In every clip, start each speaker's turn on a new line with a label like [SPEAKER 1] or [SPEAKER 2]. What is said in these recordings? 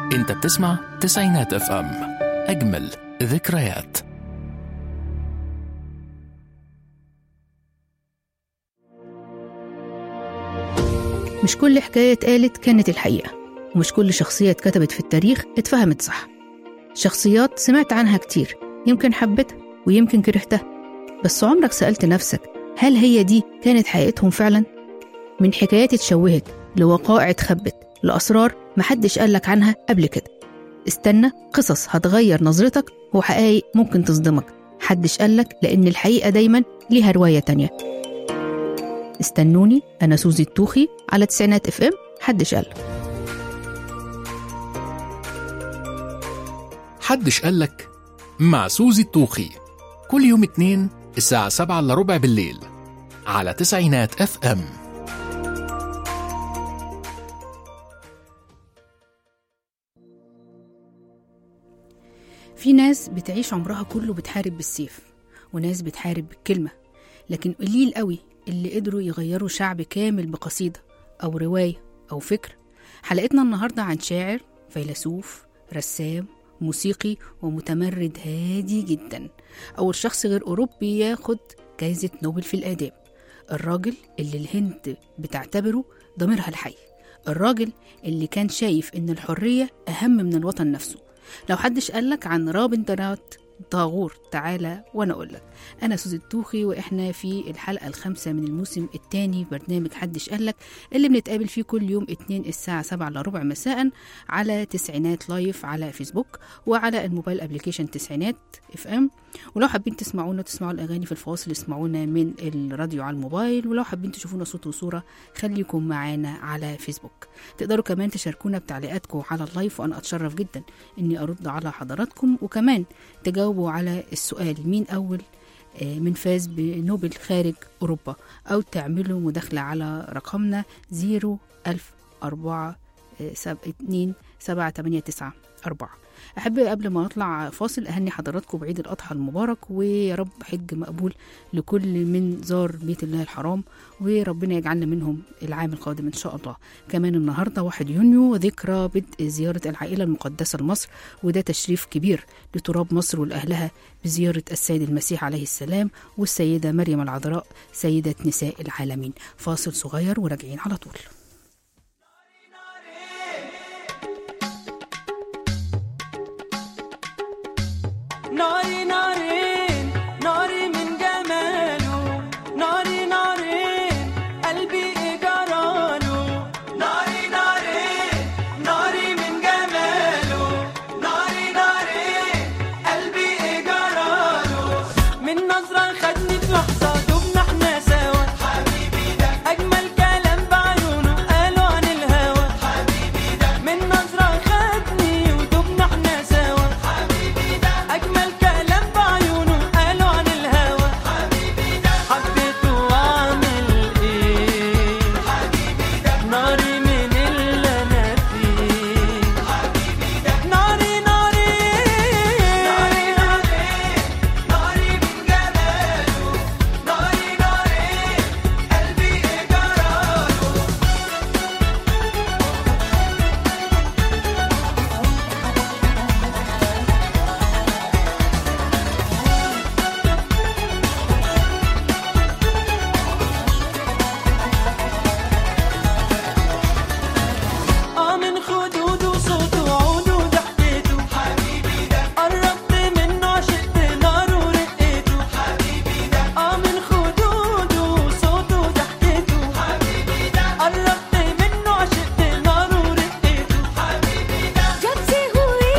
[SPEAKER 1] انت بتسمع تسعينات اف ام اجمل ذكريات
[SPEAKER 2] مش كل حكاية اتقالت كانت الحقيقة ومش كل شخصية اتكتبت في التاريخ اتفهمت صح شخصيات سمعت عنها كتير يمكن حبيتها ويمكن كرهتها بس عمرك سألت نفسك هل هي دي كانت حقيقتهم فعلا؟ من حكايات اتشوهت لوقائع اتخبت لأسرار محدش قالك عنها قبل كده استنى قصص هتغير نظرتك وحقائق ممكن تصدمك حدش قالك لأن الحقيقة دايما ليها رواية تانية استنوني أنا سوزي التوخي على تسعينات اف ام حدش قال
[SPEAKER 1] حدش قالك مع سوزي الطوخي كل يوم اتنين الساعة سبعة إلا ربع بالليل على تسعينات اف ام
[SPEAKER 2] في ناس بتعيش عمرها كله بتحارب بالسيف وناس بتحارب بالكلمة لكن قليل قوي اللي قدروا يغيروا شعب كامل بقصيدة أو رواية أو فكرة حلقتنا النهاردة عن شاعر فيلسوف رسام موسيقي ومتمرد هادي جدا أول شخص غير أوروبي ياخد جايزة نوبل في الآداب الراجل اللي الهند بتعتبره ضميرها الحي الراجل اللي كان شايف إن الحرية أهم من الوطن نفسه لو حدش قالك عن رابندرات طاغور تعالى وانا اقول لك انا سوزي التوخي واحنا في الحلقه الخامسه من الموسم الثاني برنامج حدش قالك اللي بنتقابل فيه كل يوم اتنين الساعه سبعة الا ربع مساء على تسعينات لايف على فيسبوك وعلى الموبايل ابلكيشن تسعينات اف ام ولو حابين تسمعونا تسمعوا الاغاني في الفاصل اسمعونا من الراديو على الموبايل ولو حابين تشوفونا صوت وصوره خليكم معانا على فيسبوك تقدروا كمان تشاركونا بتعليقاتكم على اللايف وانا اتشرف جدا اني ارد على حضراتكم وكمان تجاوبوا على السؤال مين أول آه، من فاز بنوبل خارج أوروبا أو تعملوا مداخلة على رقمنا 01004 2 7 8 9 4 أحب قبل ما نطلع فاصل أهني حضراتكم بعيد الأضحى المبارك ويا رب حج مقبول لكل من زار بيت الله الحرام وربنا يجعلنا منهم العام القادم إن شاء الله كمان النهاردة 1 يونيو ذكرى بدء زيارة العائلة المقدسة لمصر وده تشريف كبير لتراب مصر ولأهلها بزيارة السيد المسيح عليه السلام والسيدة مريم العذراء سيدة نساء العالمين فاصل صغير وراجعين على طول
[SPEAKER 3] ناري نارين ناري من جماله ناري نارين قلبي إجراله ناري نارين ناري من جماله ناري نارين قلبي إجراله من نظرة خدني في لحظة دبنا احنا سوا حبيبي ده أجمل كلام بعيونه قالوا عن الهوى حبيبي ده من نظرة خدني ودبنا احنا سوا حبيبي ده أجمل كلام بعيونه قالوا عن الهوى حبيبي ده حبيته وأعمل إيه حبيبي ده ناري من اللي أنا فيه حبيبي ده ناري ناري ناري ناري ناري من جماله ناري ناري قلبي إجراله اه من خدوده وصوته وعوده وضحكته حبيبي ده قربت منه عشقت ناره ورقته حبيبي ده اه من خدوده وصوته وضحكته حبيبي ده قربت منه عشقت ناره ورقته حبيبي ده
[SPEAKER 4] जब से हुई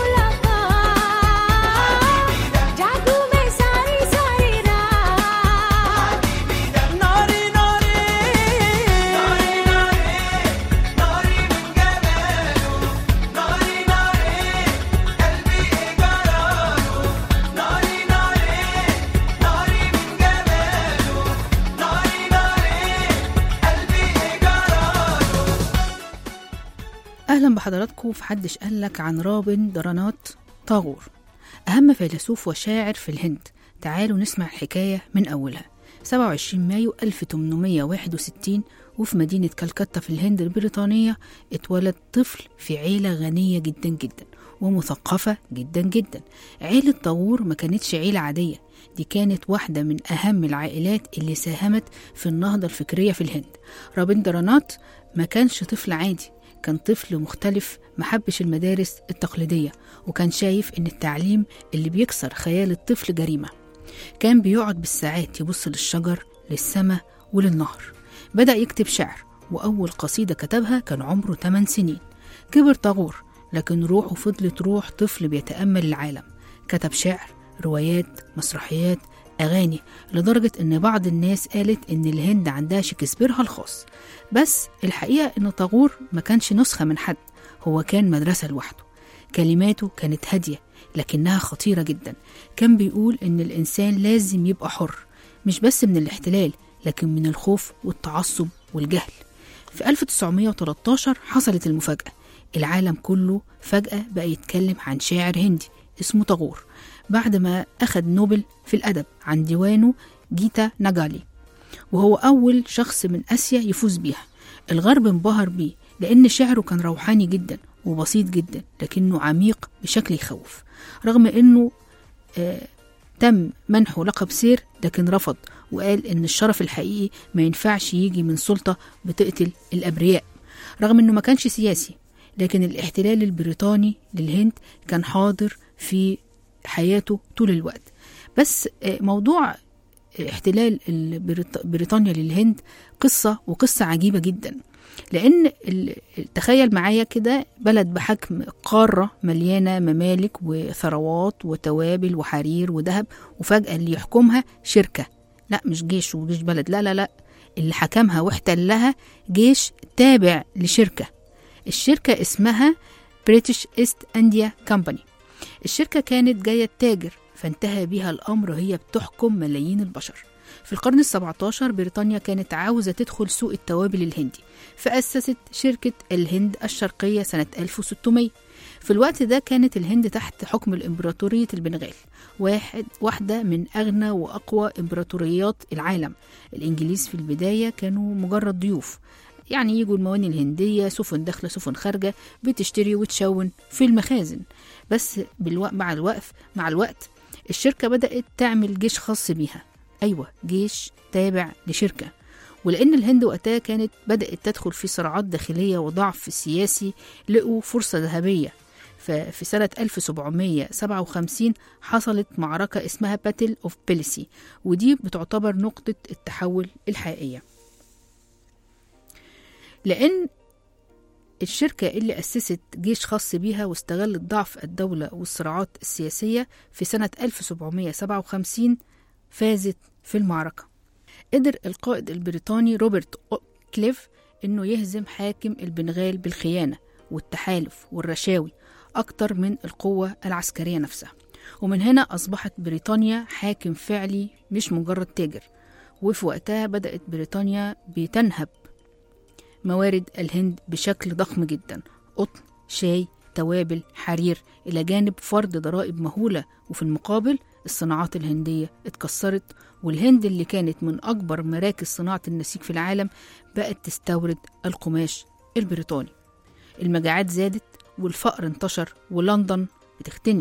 [SPEAKER 4] मुलाकात जादू में सारी सारी रात
[SPEAKER 3] ناري ناري ناري ناري ناري من جماله ناري ناري قلبي إجراله ناري ناري ناري من جماله ناري ناري قلبي إجراله
[SPEAKER 2] أهلا بحضراتكم في حدش قالك عن رابن درانات طاغور أهم فيلسوف وشاعر في الهند تعالوا نسمع الحكاية من أولها 27 مايو 1861 وفي مدينة كالكتا في الهند البريطانية اتولد طفل في عيلة غنية جدا جدا ومثقفة جدا جدا عيلة طاغور ما كانتش عيلة عادية دي كانت واحدة من أهم العائلات اللي ساهمت في النهضة الفكرية في الهند رابندرانات ما كانش طفل عادي كان طفل مختلف محبش المدارس التقليدية وكان شايف إن التعليم اللي بيكسر خيال الطفل جريمة كان بيقعد بالساعات يبص للشجر للسماء وللنهر بدأ يكتب شعر وأول قصيدة كتبها كان عمره 8 سنين كبر طاغور لكن روحه فضلت روح طفل بيتأمل العالم كتب شعر روايات مسرحيات أغاني لدرجة إن بعض الناس قالت إن الهند عندها شكسبيرها الخاص بس الحقيقة إن طاغور ما كانش نسخة من حد هو كان مدرسة لوحده كلماته كانت هادية لكنها خطيرة جدا كان بيقول إن الإنسان لازم يبقى حر مش بس من الاحتلال لكن من الخوف والتعصب والجهل في 1913 حصلت المفاجأة العالم كله فجأة بقى يتكلم عن شاعر هندي اسمه طاغور بعد ما أخد نوبل في الأدب عن ديوانه جيتا ناجالي وهو أول شخص من آسيا يفوز بيها الغرب انبهر بيه لأن شعره كان روحاني جدا وبسيط جدا لكنه عميق بشكل يخوف رغم أنه آه تم منحه لقب سير لكن رفض وقال إن الشرف الحقيقي ما ينفعش يجي من سلطة بتقتل الأبرياء رغم إنه ما كانش سياسي لكن الاحتلال البريطاني للهند كان حاضر في حياته طول الوقت بس آه، موضوع احتلال البريط- بريطانيا للهند قصة وقصة عجيبة جدا لأن ال- تخيل معايا كده بلد بحجم قارة مليانة ممالك وثروات وتوابل وحرير وذهب وفجأة اللي يحكمها شركة لا مش جيش وجيش بلد لا لا لا اللي حكمها واحتلها جيش تابع لشركة الشركة اسمها بريتش ايست انديا كامباني الشركة كانت جاية تاجر فانتهى بها الأمر هي بتحكم ملايين البشر في القرن ال17 بريطانيا كانت عاوزة تدخل سوق التوابل الهندي فأسست شركة الهند الشرقية سنة 1600 في الوقت ده كانت الهند تحت حكم الإمبراطورية البنغال واحد واحدة من أغنى وأقوى إمبراطوريات العالم الإنجليز في البداية كانوا مجرد ضيوف يعني يجوا المواني الهندية سفن داخلة سفن خارجة بتشتري وتشون في المخازن بس بالوقت مع الوقت مع الوقت الشركة بدأت تعمل جيش خاص بيها أيوة جيش تابع لشركة ولأن الهند وقتها كانت بدأت تدخل في صراعات داخلية وضعف سياسي لقوا فرصة ذهبية ففي سنة 1757 حصلت معركة اسمها باتل اوف بيلسي ودي بتعتبر نقطة التحول الحقيقية لأن الشركة اللي أسست جيش خاص بيها واستغلت ضعف الدولة والصراعات السياسية في سنة 1757 فازت في المعركة قدر القائد البريطاني روبرت أو- كليف إنه يهزم حاكم البنغال بالخيانة والتحالف والرشاوي أكتر من القوة العسكرية نفسها ومن هنا أصبحت بريطانيا حاكم فعلي مش مجرد تاجر وفي وقتها بدأت بريطانيا بتنهب موارد الهند بشكل ضخم جدا قطن شاي توابل حرير إلى جانب فرض ضرائب مهولة وفي المقابل الصناعات الهندية اتكسرت والهند اللي كانت من أكبر مراكز صناعة النسيج في العالم بقت تستورد القماش البريطاني المجاعات زادت والفقر انتشر ولندن بتختني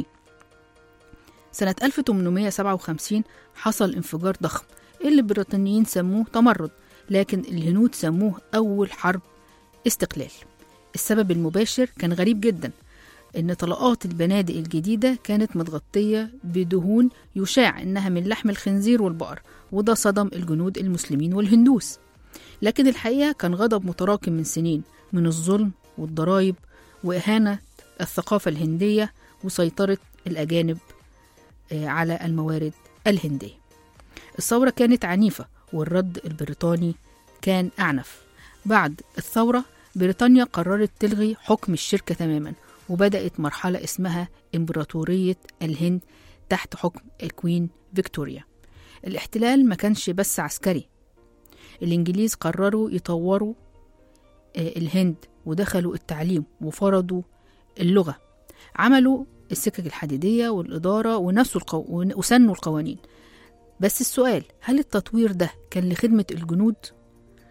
[SPEAKER 2] سنة 1857 حصل انفجار ضخم اللي البريطانيين سموه تمرد لكن الهنود سموه أول حرب استقلال السبب المباشر كان غريب جدا إن طلقات البنادق الجديدة كانت متغطية بدهون يشاع إنها من لحم الخنزير والبقر وده صدم الجنود المسلمين والهندوس لكن الحقيقة كان غضب متراكم من سنين من الظلم والضرائب وإهانة الثقافة الهندية وسيطرة الأجانب آه، على الموارد الهندية الثورة كانت عنيفة والرد البريطاني كان أعنف بعد الثورة بريطانيا قررت تلغي حكم الشركة تماما وبدأت مرحلة اسمها إمبراطورية الهند تحت حكم الكوين فيكتوريا الاحتلال ما كانش بس عسكري الإنجليز قرروا يطوروا آه، الهند ودخلوا التعليم وفرضوا اللغة عملوا السكك الحديدية والإدارة ونسوا القو... وسنوا القوانين بس السؤال هل التطوير ده كان لخدمة الجنود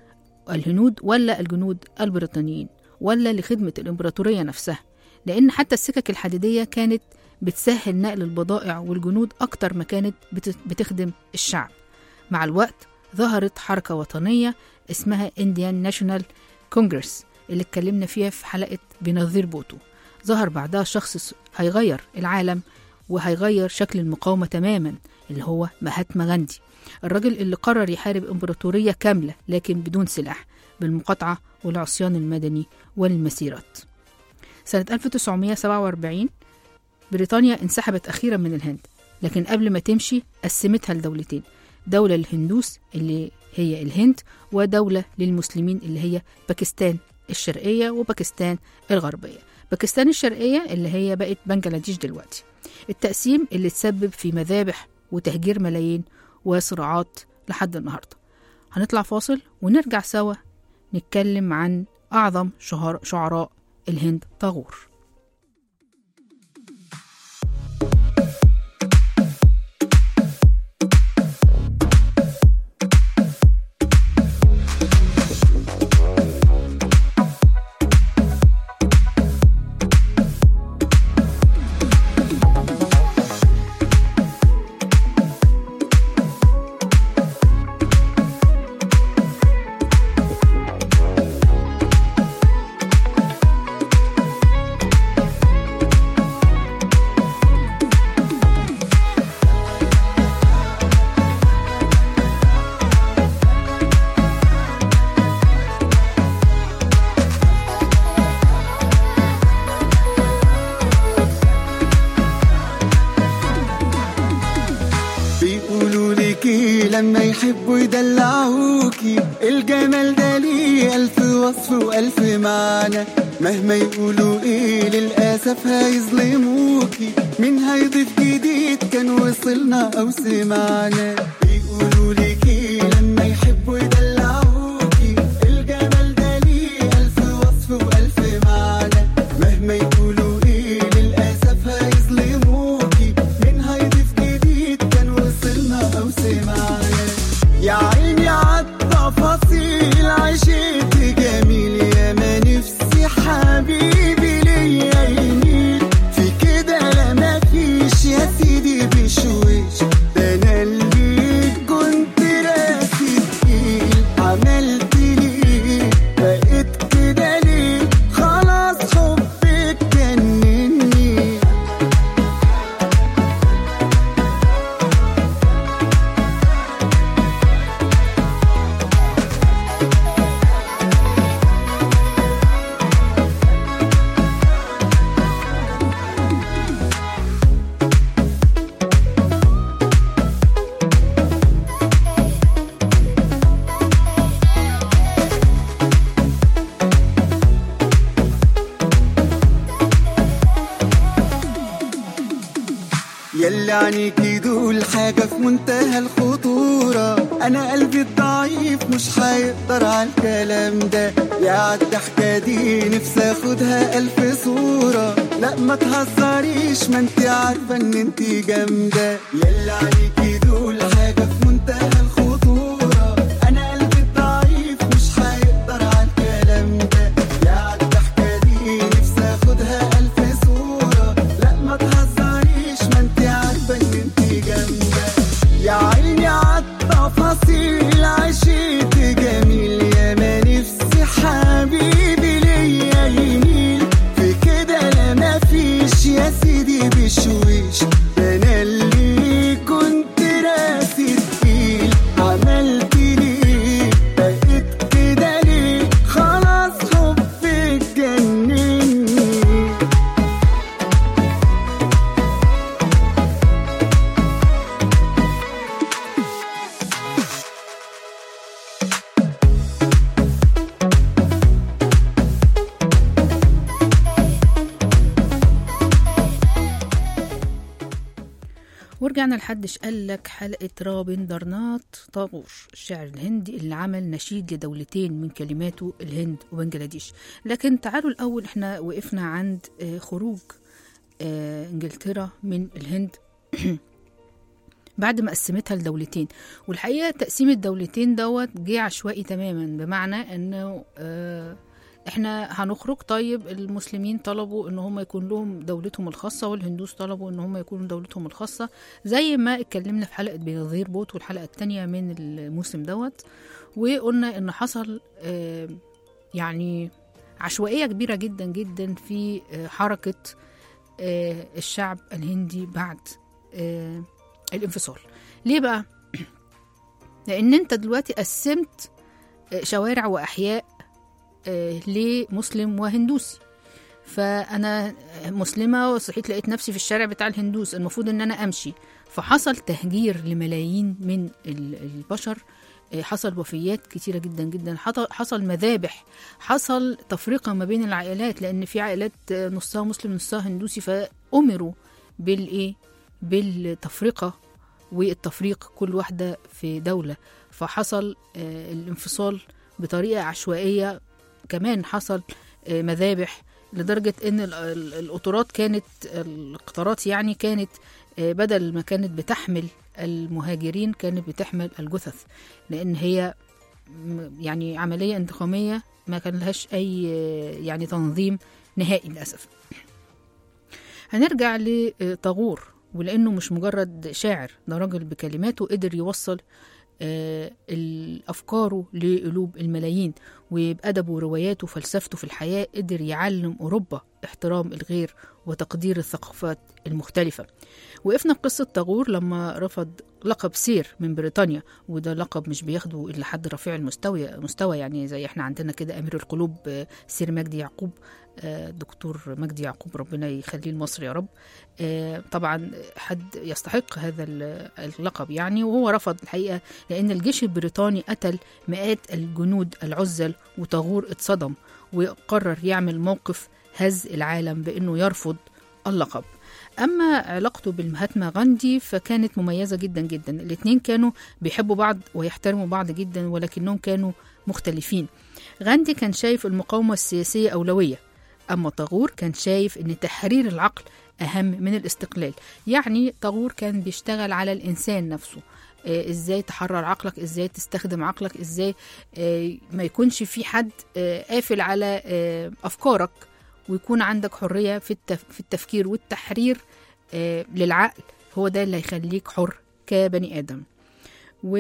[SPEAKER 2] الهنود ولا الجنود البريطانيين ولا لخدمة الإمبراطورية نفسها لأن حتى السكك الحديدية كانت بتسهل نقل البضائع والجنود أكتر ما كانت بت- بتخدم الشعب مع الوقت ظهرت حركة وطنية اسمها Indian National Congress اللي اتكلمنا فيها في حلقة بنظير بوتو ظهر بعدها شخص هيغير العالم وهيغير شكل المقاومة تماما اللي هو مهاتما غاندي الراجل اللي قرر يحارب إمبراطورية كاملة لكن بدون سلاح بالمقاطعة والعصيان المدني والمسيرات سنة 1947 بريطانيا انسحبت أخيرا من الهند لكن قبل ما تمشي قسمتها لدولتين دولة للهندوس اللي هي الهند ودولة للمسلمين اللي هي باكستان الشرقية وباكستان الغربية باكستان الشرقية اللي هي بقت بنجلاديش دلوقتي التقسيم اللي تسبب في مذابح وتهجير ملايين وصراعات لحد النهاردة هنطلع فاصل ونرجع سوا نتكلم عن أعظم شهر شعراء الهند طاغور
[SPEAKER 5] بيقولوا ليكي لما يحبوا يدلعوكي الجمال ده ليه ألف وصف وألف معنى مهما يقولوا ايه للأسف هيظلموكي مين هيضيف جديد كان وصلنا أو سمعنا بيقولوا ليكي لما يحبوا يدلعوكي الجمال ده ليه ألف وصف وألف معنى مهما يقولوا ايه للأسف هيظلموكي مين هيضيف جديد كان وصلنا أو سمعنا يا عيني عالتفاصيل عشقت جميل يا ما نفسي حبيبي ليا يميل في كده لا مفيش يا سيدي بشويش ده انا اللي كنت راسي تقيل عملت ليه بقيت كده ليه خلاص حبك جنني يلي عنيكي دول حاجة في منتهى الخطورة أنا قلبي الضعيف مش هيقدر على الكلام ده يا عالضحكة دي نفسي اخدها ألف صورة لا ما تهزريش ما انت عارفة ان انت جامدة يلي عنيكي دول حاجة في منتهى الخطورة أنا قلبي الضعيف مش هيقدر على الكلام ده يا عالضحكة دي نفسي اخدها ألف صورة لا ما تهزريش ما انت عارفة ان انت جامدة يا عيني عالتفاصيل عشقت جميل يا ما نفسي حبيبي ليا يميل في كده لا مفيش يا سيدي بشويش ده انا اللي كنت راسي تقيل عملت ليه بقيت كده ليه خلاص حبك جنني
[SPEAKER 2] ورجعنا لحدش قال لك حلقة رابندرنات طاغور الشاعر الهندي اللي عمل نشيد لدولتين من كلماته الهند وبنجلاديش لكن تعالوا الأول احنا وقفنا عند آه، خروج آه، انجلترا من الهند بعد ما قسمتها لدولتين والحقيقه تقسيم الدولتين دوت جه عشوائي تماما بمعنى انه آه احنا هنخرج طيب المسلمين طلبوا ان هم يكون لهم دولتهم الخاصه والهندوس طلبوا ان هم يكونوا دولتهم الخاصه زي ما اتكلمنا في حلقه بنظير بوت والحلقه الثانيه من الموسم دوت وقلنا ان حصل آه يعني عشوائيه كبيره جدا جدا في آه حركه آه الشعب الهندي بعد آه الانفصال ليه بقى لان انت دلوقتي قسمت آه، شوارع واحياء آه، لمسلم وهندوسي فانا مسلمه وصحيت لقيت نفسي في الشارع بتاع الهندوس المفروض ان انا امشي فحصل تهجير لملايين من ال- البشر آه، حصل وفيات كتيره جدا جدا حط- حصل مذابح حصل تفرقه ما بين العائلات لان في عائلات آه، نصها مسلم نصها هندوسي فامروا بالايه بالتفرقه والتفريق كل واحده في دوله فحصل آه، الانفصال بطريقه عشوائيه كمان حصل آه، مذابح لدرجة إن ال- ال- القطارات كانت القطارات يعني كانت آه، بدل ما كانت بتحمل المهاجرين كانت بتحمل الجثث لأن هي م- يعني عملية انتقامية ما كان لهاش أي آه، يعني تنظيم نهائي للأسف هنرجع لطاغور ولأنه مش مجرد شاعر ده راجل بكلماته قدر يوصل آه، أفكاره لقلوب الملايين وبأدبه ورواياته وفلسفته في الحياة قدر يعلم أوروبا احترام الغير وتقدير الثقافات المختلفة وقفنا بقصة طاغور لما رفض لقب سير من بريطانيا وده لقب مش بياخده إلا حد رفيع المستوى مستوى يعني زي احنا عندنا كده أمير القلوب آه، سير مجدي يعقوب آه، دكتور مجدي يعقوب ربنا يخليه لمصر يا رب آه، طبعا حد يستحق هذا ال- اللقب يعني وهو رفض الحقيقة لأن الجيش البريطاني قتل مئات الجنود العزل وطاغور اتصدم وقرر يعمل موقف هز العالم بأنه يرفض اللقب أما علاقته بالمهاتما غاندي فكانت مميزة جدا جدا الاتنين كانوا بيحبوا بعض ويحترموا بعض جدا ولكنهم كانوا مختلفين غاندي كان شايف المقاومة السياسية أولوية أما طاغور كان شايف أن تحرير العقل أهم من الاستقلال يعني طاغور كان بيشتغل على الإنسان نفسه آه، ازاي تحرر عقلك ازاي تستخدم عقلك ازاي آه، ما يكونش في حد آه، قافل على آه، افكارك ويكون عندك حريه في التف- في التفكير والتحرير آه، للعقل هو ده اللي هيخليك حر كبني ادم و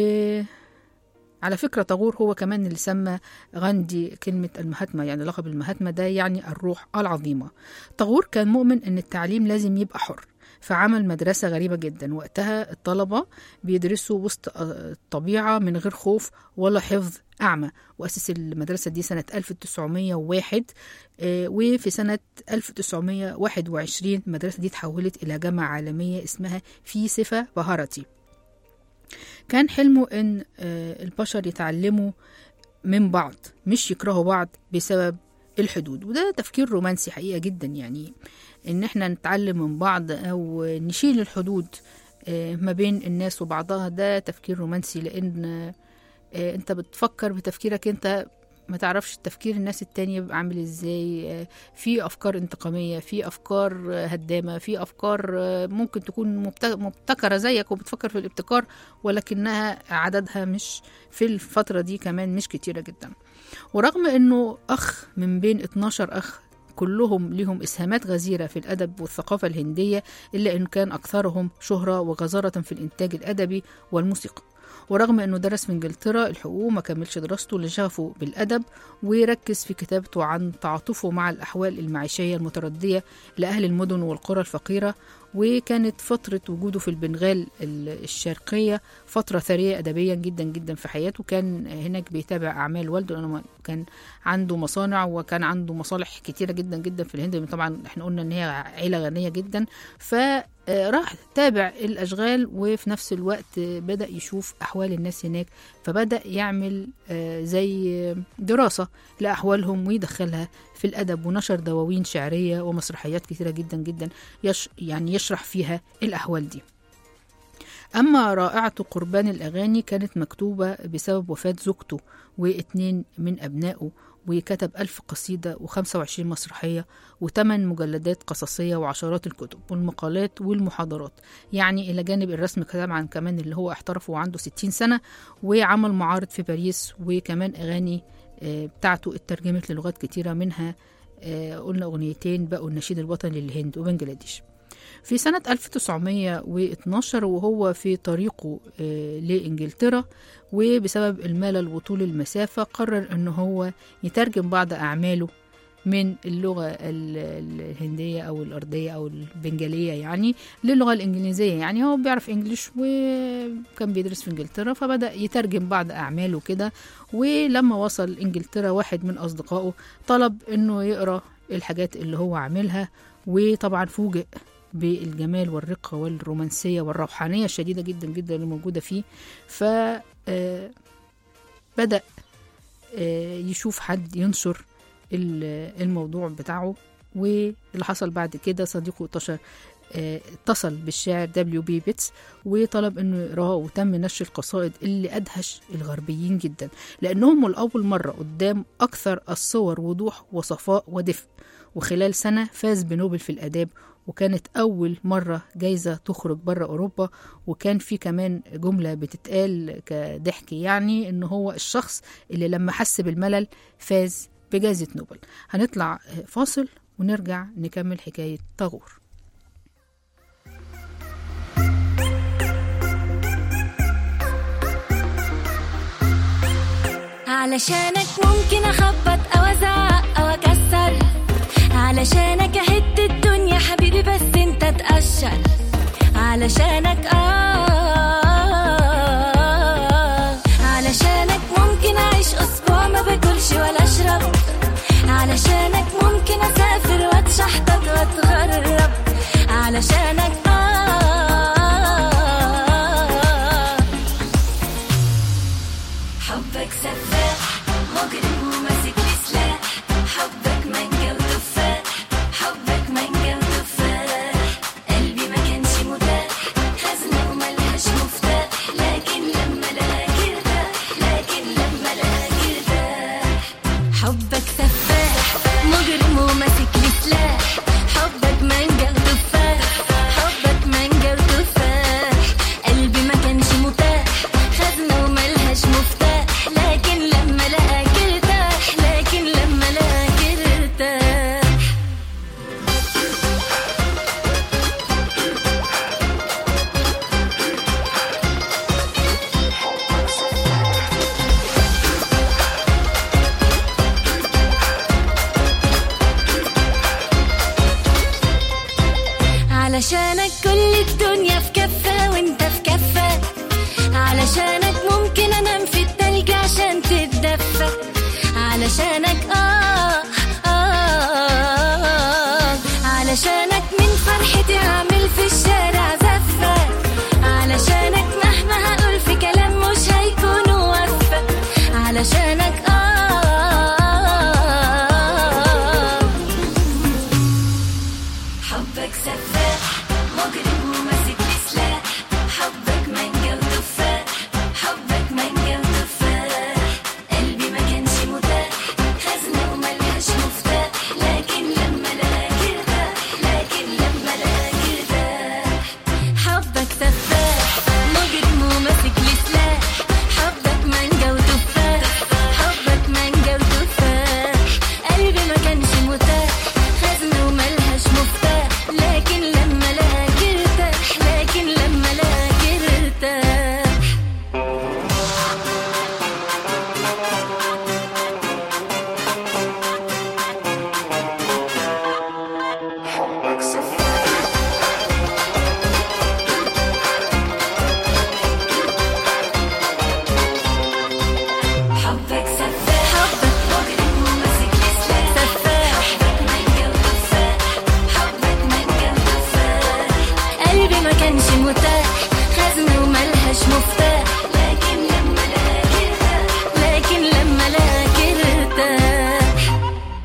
[SPEAKER 2] على فكرة طاغور هو كمان اللي سمى غاندي كلمة المهاتما يعني لقب المهاتما ده يعني الروح العظيمة طاغور كان مؤمن أن التعليم لازم يبقى حر فعمل مدرسة غريبة جدا وقتها الطلبة بيدرسوا وسط الطبيعة من غير خوف ولا حفظ أعمى وأسس المدرسة دي سنة 1901 آه، وفي سنة 1921 المدرسة دي تحولت إلى جامعة عالمية اسمها في صفة بهارتي كان حلمه إن آه، البشر يتعلموا من بعض مش يكرهوا بعض بسبب الحدود وده تفكير رومانسي حقيقة جدا يعني ان احنا نتعلم من بعض او نشيل الحدود آه، ما بين الناس وبعضها ده تفكير رومانسي لان آه، انت بتفكر بتفكيرك انت ما تعرفش تفكير الناس التانية بيبقى عامل ازاي آه، في افكار انتقامية في افكار آه، هدامة في افكار آه، ممكن تكون مبت- مبتكرة زيك وبتفكر في الابتكار ولكنها عددها مش في الفترة دي كمان مش كتيرة جدا ورغم انه اخ من بين 12 اخ كلهم لهم اسهامات غزيره في الادب والثقافه الهنديه الا ان كان اكثرهم شهره وغزاره في الانتاج الادبي والموسيقى ورغم انه درس في انجلترا الحقوق ما كملش دراسته لشغفه بالادب وركز في كتابته عن تعاطفه مع الاحوال المعيشيه المترديه لاهل المدن والقرى الفقيره وكانت فترة وجوده في البنغال ال- الشرقية فترة ثرية أدبيا جدا جدا في حياته كان هناك بيتابع أعمال والده لأنه كان عنده مصانع وكان عنده مصالح كتيرة جدا جدا في الهند طبعا احنا قلنا ان هي عيلة غنية جدا فراح تابع الأشغال وفي نفس الوقت بدأ يشوف أحوال الناس هناك فبدأ يعمل آه، زي دراسة لأحوالهم ويدخلها في الأدب ونشر دواوين شعرية ومسرحيات كتيرة جدا جدا يش يعني يشرح فيها الأحوال دي أما رائعة قربان الأغاني كانت مكتوبة بسبب وفاة زوجته واتنين من أبنائه وكتب ألف قصيدة وخمسة وعشرين مسرحية وثمان مجلدات قصصية وعشرات الكتب والمقالات والمحاضرات يعني إلى جانب الرسم طبعا كمان اللي هو احترف وعنده ستين سنة وعمل معارض في باريس وكمان أغاني آه، بتاعته اترجمت للغات كتيرة منها آه، قلنا أغنيتين بقوا النشيد الوطني للهند وبنجلاديش في سنة 1912 وهو في طريقه آه، لإنجلترا وبسبب الملل وطول المسافة قرر أنه هو يترجم بعض أعماله من اللغة ال- الهندية أو الأرضية أو البنجالية يعني للغة الإنجليزية يعني هو بيعرف إنجليش وكان بيدرس في إنجلترا فبدأ يترجم بعض أعماله كده ولما وصل إنجلترا واحد من أصدقائه طلب إنه يقرأ الحاجات اللي هو عاملها وطبعا فوجئ بالجمال والرقة والرومانسية والروحانية الشديدة جدا جدا اللي موجودة فيه ف آه، بدأ آه، يشوف حد ينشر ال- الموضوع بتاعه واللي حصل بعد كده صديقه اتصل آه، اتصل بالشاعر دبليو بي بيتس وطلب انه يقراه وتم نشر القصائد اللي ادهش الغربيين جدا لانهم لاول مره قدام اكثر الصور وضوح وصفاء ودفء وخلال سنه فاز بنوبل في الاداب وكانت أول مرة جايزة تخرج بره أوروبا وكان في كمان جملة بتتقال كضحك يعني إن هو الشخص اللي لما حس بالملل فاز بجائزة نوبل هنطلع فاصل ونرجع نكمل حكاية طاغور
[SPEAKER 4] علشانك ممكن اخبط او ازعق او اكسر علشانك اهد الدنيا حبيبي بس انت تقشر علشانك اه علشانك ممكن اعيش اسبوع ما باكلش ولا اشرب علشانك ممكن اسافر واتشحطط واتغرب علشانك اه حبك سفاح مجرم وماسك لي سلاح حبك مانجا وتفاح حبك مانجا وتفاح قلبي ما كانش متاح خزنة وملهاش مفتاح لكن لما لقاك ارتاح لكن لما لقاك ارتاح حبك سفاح مجرم وماسك لي سلاح حبك مانجا وتفاح حبك مانجا وتفاح قلبي ما كانش متاح خزنة وملهاش مفتاح لكن لما لقاك ارتاح لكن لما لقاك ارتاح علشانك كل الدنيا في كفة وانت في كفة علشانك ممكن انام في التلج عشان تتدفى علشانك آه, آه, آه علشانك من فرحتي هعمل في الشارع زفة علشانك مهما هقول في كلام مش هيكون وفى علشانك آه حبك سفاح مجرم وماسك لي سلاح حبك مانجا وتفاح حبك مانجا وتفاح قلبي ما كانش متاح خزنة وملهاش مفتاح لكن لما لقاك ارتاح لكن لما لقاك ارتاح حبك سفاح مجرم وماسك لي سلاح حبك مانجا وتفاح حبك مانجا وتفاح قلبي ما كانش متاح خزنة وملهاش مفتاح لكن لما لقاك ارتاح لكن لما لقاك ارتاح حبك سفاح حبك مجرم وماسك لي سلاح سفاح حبك مانجا وتفاح حبك مانجا وتفاح قلبي ما كانش متاح خزنة وملهاش مفتاح لكن لما لقاك ارتاح لكن لما لقاك ارتاح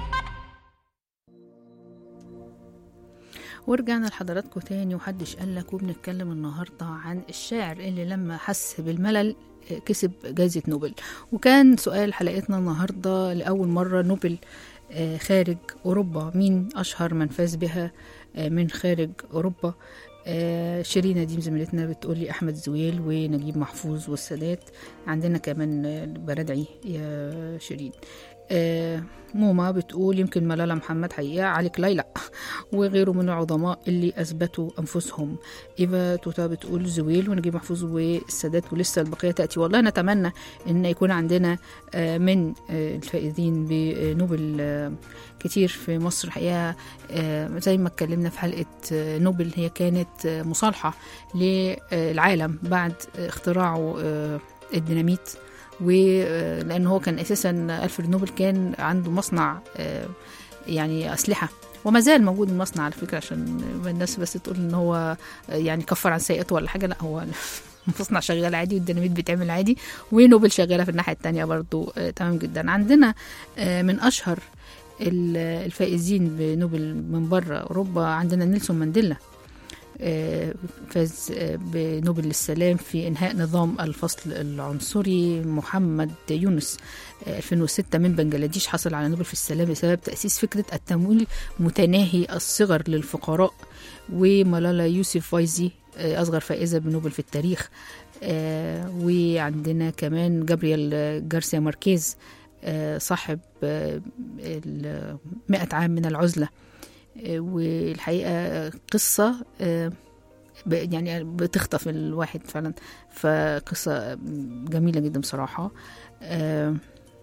[SPEAKER 2] ورجعنا لحضراتكم تاني وحدش قالك وبنتكلم النهاردة عن الشاعر اللي لما حس بالملل كسب جائزة نوبل وكان سؤال حلقتنا النهاردة لأول مرة نوبل آه، خارج أوروبا مين أشهر من فاز بها آه، من خارج أوروبا آه، شيرين نديم زميلتنا بتقولي أحمد زويل ونجيب محفوظ والسادات عندنا كمان آه، بردعي يا شيرين آه، موما بتقول يمكن ملالة محمد حقيقة علي كلاي لا وغيره من العظماء اللي أثبتوا أنفسهم إيفا توتا بتقول زويل ونجيب محفوظ والسادات ولسه البقية تأتي والله نتمنى إن يكون عندنا آه، من آه، الفائزين بنوبل آه، كتير في مصر حقيقة آه، زي ما اتكلمنا في حلقة آه، نوبل هي كانت آه، مصالحة للعالم بعد اختراعه آه، الديناميت ولأن هو كان أساسا ألفريد نوبل كان عنده مصنع آه، يعني أسلحة وما زال موجود المصنع على فكرة عشان ما الناس بس تقول إن هو آه، يعني كفر عن سيئته ولا حاجة لا هو المصنع شغال عادي والديناميت بيتعمل عادي ونوبل شغالة في الناحية التانية برضو آه، تمام جدا عندنا آه، من أشهر ال- الفائزين بنوبل من بره أوروبا عندنا نيلسون مانديلا آه، فاز آه، بنوبل للسلام في إنهاء نظام الفصل العنصري محمد يونس آه، 2006 من بنجلاديش حصل على نوبل في السلام بسبب تأسيس فكرة التمويل متناهي الصغر للفقراء وملالا يوسف فايزي آه، أصغر فائزة بنوبل في التاريخ آه، وعندنا كمان جابرييل جارسيا ماركيز آه، صاحب آه، ال- مئة عام من العزلة آه، والحقيقة قصة آه، ب- يعني بتخطف الواحد فعلا فقصة جميلة جدا بصراحة آه،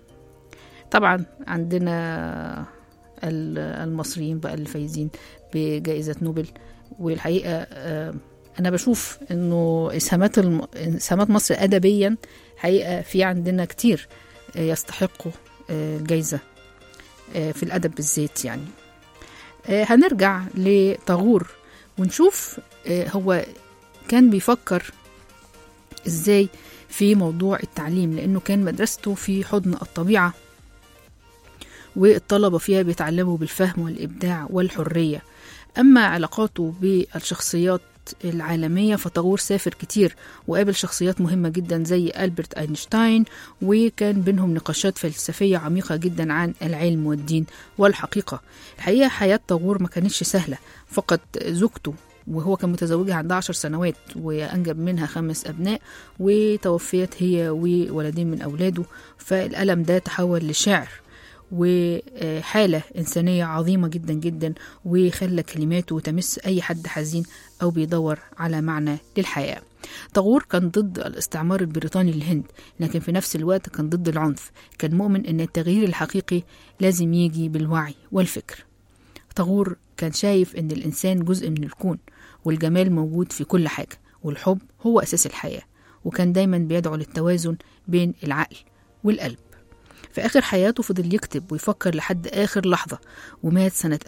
[SPEAKER 2] طبعا عندنا ال- المصريين بقى اللي فايزين بجائزة نوبل والحقيقة آه، أنا بشوف إنه إسهامات الم... إسهامات مصر أدبيا حقيقة في عندنا كتير آه، يستحقوا آه، جايزة آه، في الأدب بالذات يعني آه، هنرجع لطاغور ونشوف آه، هو كان بيفكر ازاي في موضوع التعليم لانه كان مدرسته في حضن الطبيعه والطلبه فيها بيتعلموا بالفهم والابداع والحريه اما علاقاته بالشخصيات العالمية فطاغور سافر كتير وقابل شخصيات مهمة جدا زي ألبرت أينشتاين وكان بينهم نقاشات فلسفية عميقة جدا عن العلم والدين والحقيقة الحقيقة حياة طاغور ما كانتش سهلة فقد زوجته وهو كان متزوجها عندها عشر سنوات وأنجب منها خمس أبناء وتوفيت هي وولدين من أولاده فالألم ده تحول لشعر وحالة إنسانية عظيمة جدا جدا وخلى كلماته تمس أي حد حزين أو بيدور على معنى للحياة طاغور كان ضد الاستعمار البريطاني للهند لكن في نفس الوقت كان ضد العنف كان مؤمن أن التغيير الحقيقي لازم يجي بالوعي والفكر طاغور كان شايف أن الإنسان جزء من الكون والجمال موجود في كل حاجة والحب هو أساس الحياة وكان دايما بيدعو للتوازن بين العقل والقلب في آخر حياته فضل يكتب ويفكر لحد آخر لحظة ومات سنة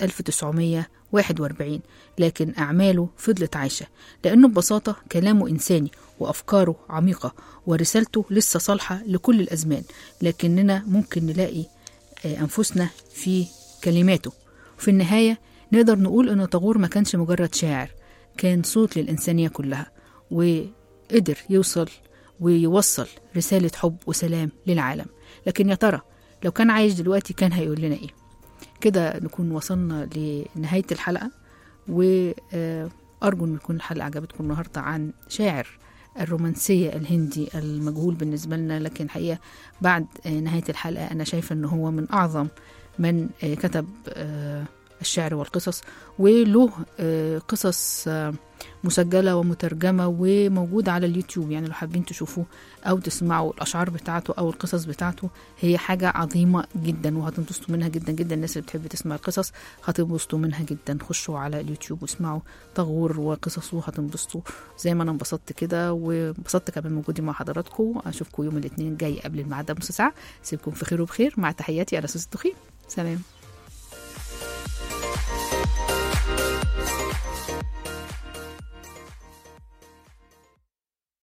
[SPEAKER 2] 1941 لكن أعماله فضلت عايشة لأنه ببساطة كلامه إنساني وأفكاره عميقة ورسالته لسه صالحة لكل الأزمان لكننا ممكن نلاقي آه، أنفسنا في كلماته وفي النهاية نقدر نقول إن طاغور ما كانش مجرد شاعر كان صوت للإنسانية كلها وقدر يوصل ويوصل رسالة حب وسلام للعالم لكن يا ترى لو كان عايش دلوقتي كان هيقول لنا ايه كده نكون وصلنا لنهاية الحلقة وأرجو أن تكون الحلقة عجبتكم النهاردة عن شاعر الرومانسية الهندي المجهول بالنسبة لنا لكن حقيقة بعد آه، نهاية الحلقة أنا شايفة أنه هو من أعظم من آه، كتب آه، الشعر والقصص وله آه، قصص آه، مسجلة ومترجمة وموجودة على اليوتيوب يعني لو حابين تشوفوه أو تسمعوا الأشعار بتاعته أو القصص بتاعته هي حاجة عظيمة جدا وهتنبسطوا منها جدا جدا الناس اللي بتحب تسمع القصص هتنبسطوا منها جدا خشوا على اليوتيوب واسمعوا طغور وقصصه هتنبسطوا زي ما أنا انبسطت كده وانبسطت كمان من وجودي مع حضراتكم أشوفكم يوم الاثنين الجاي قبل الميعاد ده بنص ساعة سيبكم في خير وبخير مع تحياتي أنا سوسة التخيل سلام